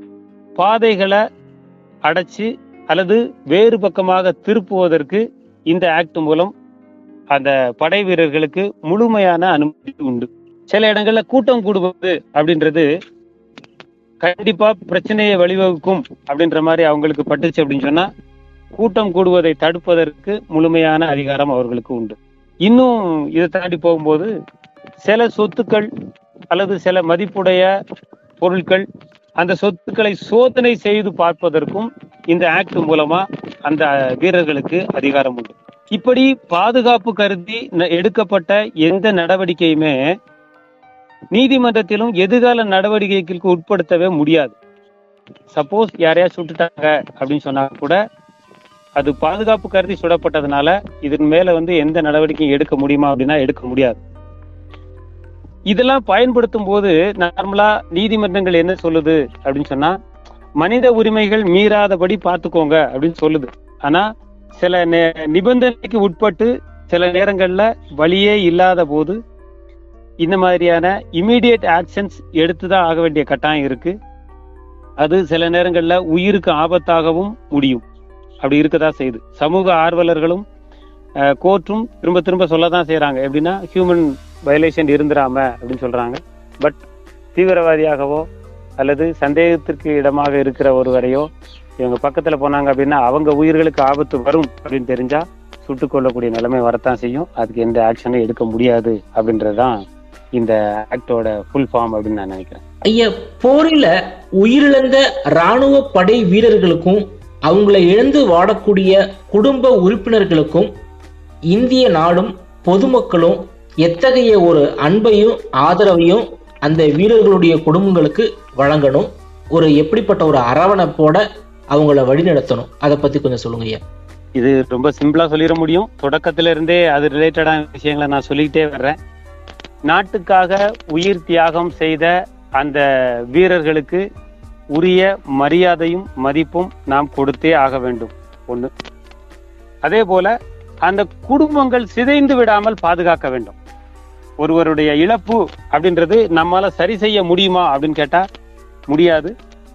பாதைகளை அடைச்சு அல்லது வேறு பக்கமாக திருப்புவதற்கு இந்த ஆக்ட் மூலம் அந்த படை வீரர்களுக்கு முழுமையான அனுமதி உண்டு சில இடங்கள்ல கூட்டம் கூடுவது அப்படின்றது கண்டிப்பா பிரச்சனையை வழிவகுக்கும் அப்படின்ற மாதிரி அவங்களுக்கு பட்டுச்சு அப்படின்னு சொன்னா கூட்டம் கூடுவதை தடுப்பதற்கு முழுமையான அதிகாரம் அவர்களுக்கு உண்டு இன்னும் இதை தாண்டி போகும்போது சில சொத்துக்கள் அல்லது சில மதிப்புடைய பொருட்கள் அந்த சொத்துக்களை சோதனை செய்து பார்ப்பதற்கும் இந்த ஆக்ட் மூலமா அந்த வீரர்களுக்கு அதிகாரம் உண்டு இப்படி பாதுகாப்பு கருதி ந- எடுக்கப்பட்ட எந்த நடவடிக்கையுமே நீதிமன்றத்திலும் எதிர்கால நடவடிக்கைகளுக்கு உட்படுத்தவே முடியாது சப்போஸ் யாரையா சுட்டுட்டாங்க அப்படின்னு சொன்னா கூட அது பாதுகாப்பு கருதி சுடப்பட்டதுனால இதன் மேல வந்து எந்த நடவடிக்கையும் எடுக்க முடியுமா அப்படின்னா எடுக்க முடியாது இதெல்லாம் பயன்படுத்தும் போது நார்மலா நீதிமன்றங்கள் என்ன சொல்லுது அப்படின்னு சொன்னா மனித உரிமைகள் மீறாதபடி பார்த்துக்கோங்க அப்படின்னு சொல்லுது ஆனா சில நே- நிபந்தனைக்கு உட்பட்டு சில நேரங்கள்ல வழியே இல்லாத போது இந்த மாதிரியான இமீடியட் ஆக்ஷன்ஸ் எடுத்துதான் ஆக வேண்டிய கட்டாயம் இருக்கு அது சில நேரங்கள்ல உயிருக்கு ஆபத்தாகவும் முடியும் அப்படி இருக்கதா செய்யுது சமூக ஆர்வலர்களும் கோர்ட்டும் திரும்ப திரும்ப சொல்லதான் செய்றாங்க எப்படின்னா ஹியூமன் வயலேஷன் இருந்துராம அப்படின்னு சொல்றாங்க பட் தீவிரவாதியாகவோ அல்லது சந்தேகத்திற்கு இடமாக இருக்கிற ஒருவரையோ இவங்க பக்கத்துல போனாங்க அப்படின்னா அவங்க உயிர்களுக்கு ஆபத்து வரும் அப்படின்னு தெரிஞ்சா சுட்டுக் கொல்லக்கூடிய நிலைமை வரத்தான் செய்யும் அதுக்கு எந்த ஆக்ஷனும் எடுக்க முடியாது அப்படின்றதுதான் இந்த ஆக்டோட ஃபுல் ஃபார்ம் அப்படின்னு நான் நினைக்கிறேன் ஐயா போரில உயிரிழந்த ராணுவ படை வீரர்களுக்கும் அவங்கள இழந்து வாடக்கூடிய குடும்ப உறுப்பினர்களுக்கும் இந்திய நாடும் பொதுமக்களும் எத்தகைய ஒரு அன்பையும் ஆதரவையும் அந்த வீரர்களுடைய குடும்பங்களுக்கு வழங்கணும் ஒரு எப்படிப்பட்ட ஒரு அரவணைப்போட அவங்கள வழிநடத்தணும் அதை பத்தி கொஞ்சம் சொல்லுங்க ஐயா இது ரொம்ப சிம்பிளா சொல்லிட முடியும் தொடக்கத்துல இருந்தே அது ரிலேட்டடான விஷயங்களை நான் சொல்லிக்கிட்டே வர்றேன் நாட்டுக்காக உயிர் தியாகம் செய்த அந்த வீரர்களுக்கு உரிய மரியாதையும் மதிப்பும் நாம் கொடுத்தே ஆக வேண்டும் ஒண்ணு அதே போல அந்த குடும்பங்கள் சிதைந்து விடாமல் பாதுகாக்க வேண்டும் ஒருவருடைய இழப்பு அப்படின்றது நம்மால சரி செய்ய முடியுமா அப்படின்னு கேட்டா முடியாது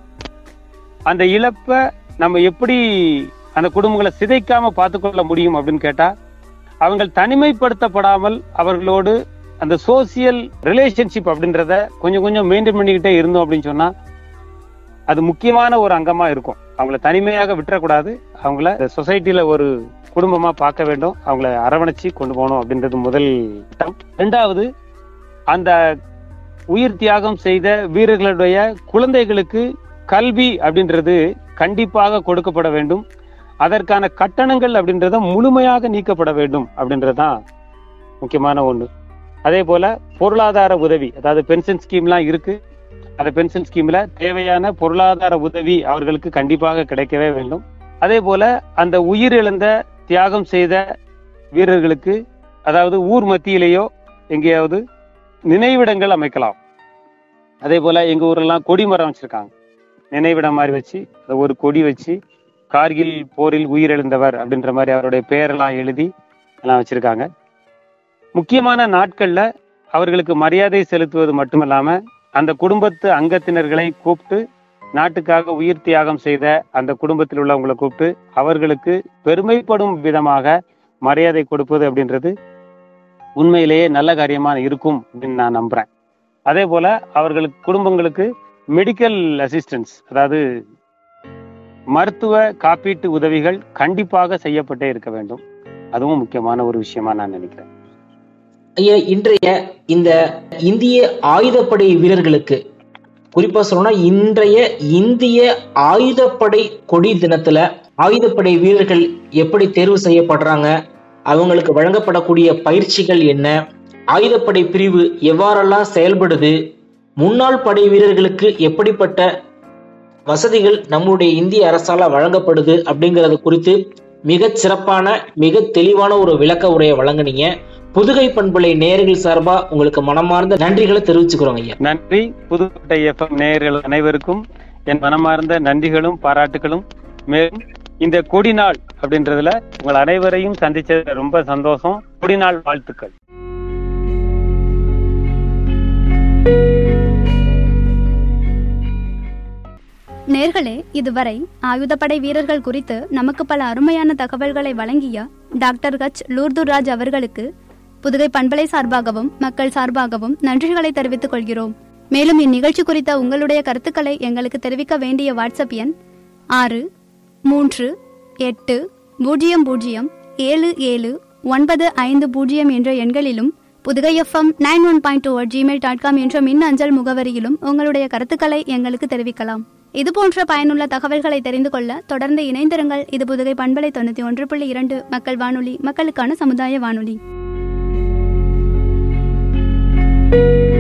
அந்த இழப்பை நம்ம எப்படி அந்த குடும்பங்களை சிதைக்காம பார்த்துக்கொள்ள முடியும் அப்படின்னு கேட்டா அவங்க தனிமைப்படுத்தப்படாமல் அவர்களோடு அந்த சோசியல் ரிலேஷன்ஷிப் அப்படின்றத கொஞ்சம் கொஞ்சம் மெயின்டைன் பண்ணிக்கிட்டே இருந்தோம் அப்படின்னு சொன்னா அது முக்கியமான ஒரு அங்கமா இருக்கும் அவங்கள தனிமையாக விட்டுறக்கூடாது அவங்கள சொசைட்டில ஒரு குடும்பமா பார்க்க வேண்டும் அவங்கள அரவணைச்சு கொண்டு போகணும் அப்படின்றது முதல் திட்டம் ரெண்டாவது அந்த உயிர் தியாகம் செய்த வீரர்களுடைய குழந்தைகளுக்கு கல்வி அப்படின்றது கண்டிப்பாக கொடுக்கப்பட வேண்டும் அதற்கான கட்டணங்கள் அப்படின்றத முழுமையாக நீக்கப்பட வேண்டும் அப்படின்றதுதான் முக்கியமான ஒண்ணு அதே போல பொருளாதார உதவி அதாவது பென்ஷன் ஸ்கீம்லாம் இருக்கு அந்த பென்ஷன் ஸ்கீம்ல தேவையான பொருளாதார உதவி அவர்களுக்கு கண்டிப்பாக கிடைக்கவே வேண்டும் அதே போல அந்த உயிரிழந்த தியாகம் செய்த வீரர்களுக்கு அதாவது ஊர் மத்தியிலேயோ எங்கேயாவது நினைவிடங்கள் அமைக்கலாம் அதே போல எங்க ஊரெல்லாம் கொடிமரம் வச்சிருக்காங்க நினைவிடம் மாதிரி வச்சு அதை ஒரு கொடி வச்சு கார்கில் போரில் உயிரிழந்தவர் அப்படின்ற மாதிரி அவருடைய பெயரெல்லாம் எழுதி எல்லாம் வச்சிருக்காங்க முக்கியமான நாட்கள்ல அவர்களுக்கு மரியாதை செலுத்துவது மட்டுமல்லாம அந்த குடும்பத்து அங்கத்தினர்களை கூப்பிட்டு நாட்டுக்காக உயிர் தியாகம் செய்த அந்த குடும்பத்தில் உள்ளவங்களை கூப்பிட்டு அவர்களுக்கு பெருமைப்படும் விதமாக மரியாதை கொடுப்பது அப்படின்றது உண்மையிலேயே நல்ல காரியமா இருக்கும் அப்படின்னு நான் நம்புறேன் அதே போல அவர்களுக்கு குடும்பங்களுக்கு மெடிக்கல் அசிஸ்டன்ஸ் அதாவது மருத்துவ காப்பீட்டு உதவிகள் கண்டிப்பாக செய்யப்பட்டே இருக்க வேண்டும் அதுவும் முக்கியமான ஒரு விஷயமா நான் நினைக்கிறேன் ஐயா இன்றைய இந்த இந்திய ஆயுதப்படை வீரர்களுக்கு குறிப்பா சொல்லணும்னா இன்றைய இந்திய ஆயுதப்படை கொடி தினத்துல ஆயுதப்படை வீரர்கள் எப்படி தேர்வு செய்யப்படுறாங்க அவங்களுக்கு வழங்கப்படக்கூடிய பயிற்சிகள் என்ன ஆயுதப்படை பிரிவு எவ்வாறெல்லாம் செயல்படுது முன்னாள் படை வீரர்களுக்கு எப்படிப்பட்ட வசதிகள் நம்முடைய இந்திய அரசால வழங்கப்படுது அப்படிங்கறது குறித்து மிகச் சிறப்பான மிக தெளிவான ஒரு விளக்க உரையை வழங்குனீங்க புதுகை பண்புலை நேயர்கள் சார்பா உங்களுக்கு மனமார்ந்த நன்றிகளை தெரிவிச்சுக்கிறோங்க ஐயா நன்றி புதுக்கோட்டை எஃப்எம் நேயர்கள் அனைவருக்கும் என் மனமார்ந்த நன்றிகளும் பாராட்டுகளும் மேலும் இந்த கொடி நாள் அப்படின்றதுல உங்கள் அனைவரையும் சந்திச்சதுல ரொம்ப சந்தோஷம் கொடி நாள் வாழ்த்துக்கள் நேர்களே இதுவரை ஆயுதப்படை வீரர்கள் குறித்து நமக்கு பல அருமையான தகவல்களை வழங்கிய டாக்டர் ஹச் லூர்துராஜ் அவர்களுக்கு புதுகை பண்பலை சார்பாகவும் மக்கள் சார்பாகவும் நன்றிகளை தெரிவித்துக் கொள்கிறோம் மேலும் இந்நிகழ்ச்சி குறித்த உங்களுடைய கருத்துக்களை எங்களுக்கு தெரிவிக்க வேண்டிய வாட்ஸ்அப் எண் ஆறு மூன்று எட்டு பூஜ்ஜியம் பூஜ்ஜியம் ஏழு ஏழு ஒன்பது ஐந்து பூஜ்ஜியம் என்ற எண்களிலும் Pudugai FM nine one point two Gmail dot com என்ற மின் அஞ்சல் முகவரியிலும் உங்களுடைய கருத்துக்களை எங்களுக்கு தெரிவிக்கலாம் இதுபோன்ற பயனுள்ள தகவல்களை தெரிந்து கொள்ள தொடர்ந்து இணைந்திருங்கள் இது புதுகை பண்பலை தொண்ணூத்தி ஒன்று புள்ளி இரண்டு மக்கள் வானொலி மக்களுக்கான சமுதாய வானொலி